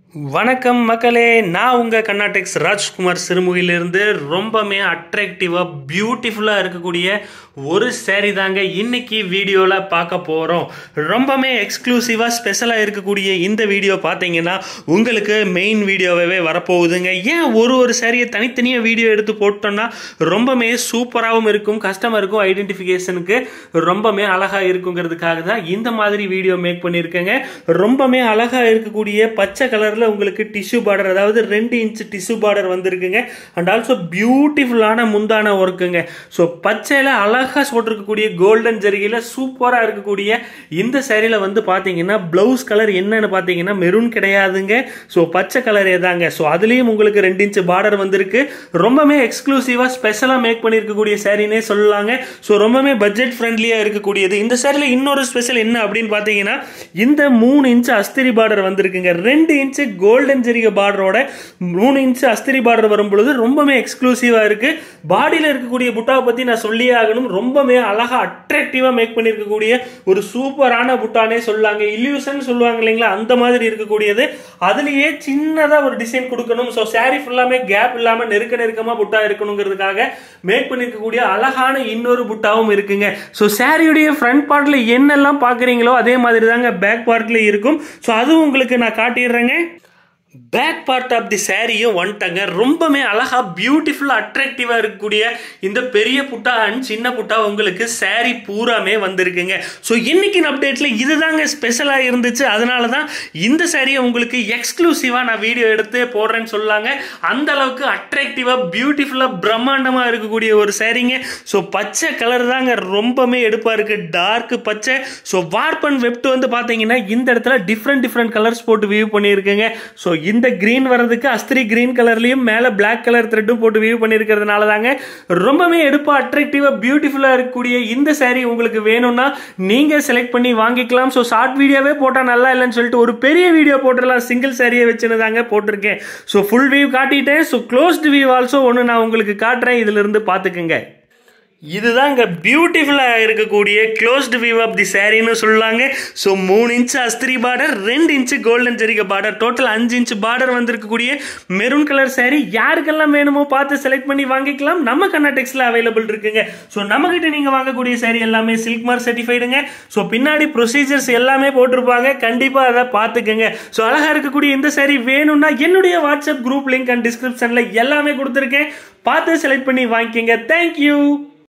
வணக்கம் மக்களே நான் உங்கள் கர்நாடெக்ஸ் ராஜ்குமார் சிறுமுகையிலிருந்து ரொம்பவுமே அட்ராக்டிவாக பியூட்டிஃபுல்லாக இருக்கக்கூடிய ஒரு சேரீ தாங்க இன்னைக்கு வீடியோவில் பார்க்க போகிறோம் ரொம்பவுமே எக்ஸ்க்ளூசிவாக ஸ்பெஷலாக இருக்கக்கூடிய இந்த வீடியோ பார்த்தீங்கன்னா உங்களுக்கு மெயின் வீடியோவே வரப்போகுதுங்க ஏன் ஒரு ஒரு சேரீயை தனித்தனியாக வீடியோ எடுத்து போட்டோம்னா ரொம்பவுமே சூப்பராகவும் இருக்கும் கஸ்டமருக்கும் ஐடென்டிஃபிகேஷனுக்கு ரொம்பவுமே அழகாக இருக்குங்கிறதுக்காக தான் இந்த மாதிரி வீடியோ மேக் பண்ணியிருக்கேங்க ரொம்பவுமே அழகாக இருக்கக்கூடிய பச்சை கலரில் உங்களுக்கு டிஷ்யூ பார்டர் அதாவது ரெண்டு இன்ச் டிஷ்யூ பார்டர் வந்திருக்குங்க அண்ட் ஆல்சோ பியூட்டிஃபுல்லான முந்தான ஒர்க்குங்க ஸோ பச்சையில் அழகாக போட்டிருக்கக்கூடிய கோல்டன் ஜரிகையில் சூப்பராக இருக்கக்கூடிய இந்த சேரீல வந்து பார்த்தீங்கன்னா ப்ளவுஸ் கலர் என்னன்னு பார்த்தீங்கன்னா மெரூன் கிடையாதுங்க ஸோ பச்சை கலரே தாங்க ஸோ அதுலேயும் உங்களுக்கு ரெண்டு இன்ச் பார்டர் வந்திருக்கு ரொம்பவே எக்ஸ்க்ளூசிவாக ஸ்பெஷலாக மேக் பண்ணியிருக்கக்கூடிய சேரீனே சொல்லலாங்க ஸோ ரொம்பவே பட்ஜெட் ஃப்ரெண்ட்லியாக இருக்கக்கூடியது இந்த சேரீல இன்னொரு ஸ்பெஷல் என்ன அப்படின்னு பார்த்தீங்கன்னா இந்த மூணு இன்ச் அஸ்திரி பார்டர் வந்திருக்குங்க ரெண்டு இன்ச்சு கோல்டன் ஜெரிக பார்டரோட மூணு இன்ச்சு அஸ்திரி பார்டர் வரும் பொழுது ரொம்பவே எக்ஸ்க்ளூசிவாக இருக்கு பாடியில் இருக்கக்கூடிய புட்டாவை பற்றி நான் சொல்லியே ஆகணும் ரொம்பவே அழகாக அட்ராக்டிவாக மேக் பண்ணியிருக்கக்கூடிய ஒரு சூப்பரான புட்டானே சொல்லாங்க இல்யூஷன் சொல்லுவாங்க இல்லைங்களா அந்த மாதிரி இருக்கக்கூடியது அதுலேயே சின்னதாக ஒரு டிசைன் கொடுக்கணும் ஸோ சாரீ ஃபுல்லாமே கேப் இல்லாமல் நெருக்க நெருக்கமாக புட்டா இருக்கணுங்கிறதுக்காக மேக் பண்ணியிருக்கக்கூடிய அழகான இன்னொரு புட்டாவும் இருக்குங்க ஸோ சாரியுடைய ஃப்ரண்ட் பார்ட்டில் என்னெல்லாம் பார்க்குறீங்களோ அதே மாதிரி தாங்க பேக் பார்ட்டில் இருக்கும் ஸோ அதுவும் உங்களுக்கு நான் காட்டிடுறேங்க பேக் பார்ட் ஆஃப் தி சாரியும் வந்துட்டாங்க ரொம்பவே அழகாக பியூட்டிஃபுல்லாக அட்ராக்டிவாக இருக்கக்கூடிய இந்த பெரிய புட்டா அண்ட் சின்ன புட்டா உங்களுக்கு சாரி பூராமே வந்திருக்குங்க ஸோ இன்னைக்கு அப்டேட்டில் இதுதாங்க ஸ்பெஷலாக இருந்துச்சு அதனால தான் இந்த சாரியை உங்களுக்கு எக்ஸ்க்ளூசிவாக நான் வீடியோ எடுத்து போடுறேன்னு சொல்லாங்க அந்த அளவுக்கு அட்ராக்டிவாக பியூட்டிஃபுல்லாக பிரம்மாண்டமாக இருக்கக்கூடிய ஒரு சாரிங்க ஸோ பச்சை கலர் தாங்க ரொம்பவே எடுப்பாக இருக்குது டார்க் பச்சை ஸோ வார்பன் வெப்ட் வந்து பார்த்தீங்கன்னா இந்த இடத்துல டிஃப்ரெண்ட் டிஃப்ரெண்ட் கலர்ஸ் போட்டு வியூ பண்ணியிருக்குங்க ஸோ இந்த கிரீன் வர்றதுக்கு அஸ்திரி கிரீன் கலர்லையும் மேலே பிளாக் கலர் த்ரெட்டும் போட்டு வியூ பண்ணியிருக்கிறதுனால தாங்க ரொம்பவே எடுப்பா அட்ராக்டிவாக பியூட்டிஃபுல்லாக இருக்கக்கூடிய இந்த சாரீ உங்களுக்கு வேணும்னா நீங்கள் செலக்ட் பண்ணி வாங்கிக்கலாம் ஸோ ஷார்ட் வீடியோவே போட்டால் நல்லா இல்லைன்னு சொல்லிட்டு ஒரு பெரிய வீடியோ போட்டுடலாம் சிங்கிள் சாரியை வச்சுன்னு தாங்க போட்டிருக்கேன் ஸோ ஃபுல் வியூ காட்டிட்டேன் ஸோ க்ளோஸ்டு வியூ ஆல்சோ ஒன்று நான் உங்களுக்கு காட்டுறேன் இதிலிருந்து பார்த்துக்குங்க இதுதாங்க பியூட்டிஃபுல்லாக இருக்கக்கூடிய க்ளோஸ்டு வியூ ஆஃப் தி சாரின்னு சொல்லலாங்க ஸோ மூணு இன்ச்சு அஸ்திரி பார்டர் ரெண்டு இன்ச்சு கோல்டன் ஜெரிக பார்டர் டோட்டல் அஞ்சு இன்ச்சு பார்டர் வந்திருக்கக்கூடிய மெரூன் கலர் சாரி யாருக்கெல்லாம் வேணுமோ பார்த்து செலக்ட் பண்ணி வாங்கிக்கலாம் நம்ம கர்நாடெக்ஸில் அவைலபிள் இருக்குங்க ஸோ நம்மகிட்ட நீங்கள் வாங்கக்கூடிய சாரி எல்லாமே சில்க் மார்க் சர்டிஃபைடுங்க ஸோ பின்னாடி ப்ரொசீஜர்ஸ் எல்லாமே போட்டிருப்பாங்க கண்டிப்பாக அதை பார்த்துக்கோங்க ஸோ அழகாக இருக்கக்கூடிய இந்த சாரி வேணும்னா என்னுடைய வாட்ஸ்அப் குரூப் லிங்க் அண்ட் டிஸ்கிரிப்ஷனில் எல்லாமே கொடுத்துருக்கேன் பார்த்து செலக்ட் பண்ணி வாங்கிக்கோங்க தேங்க்யூ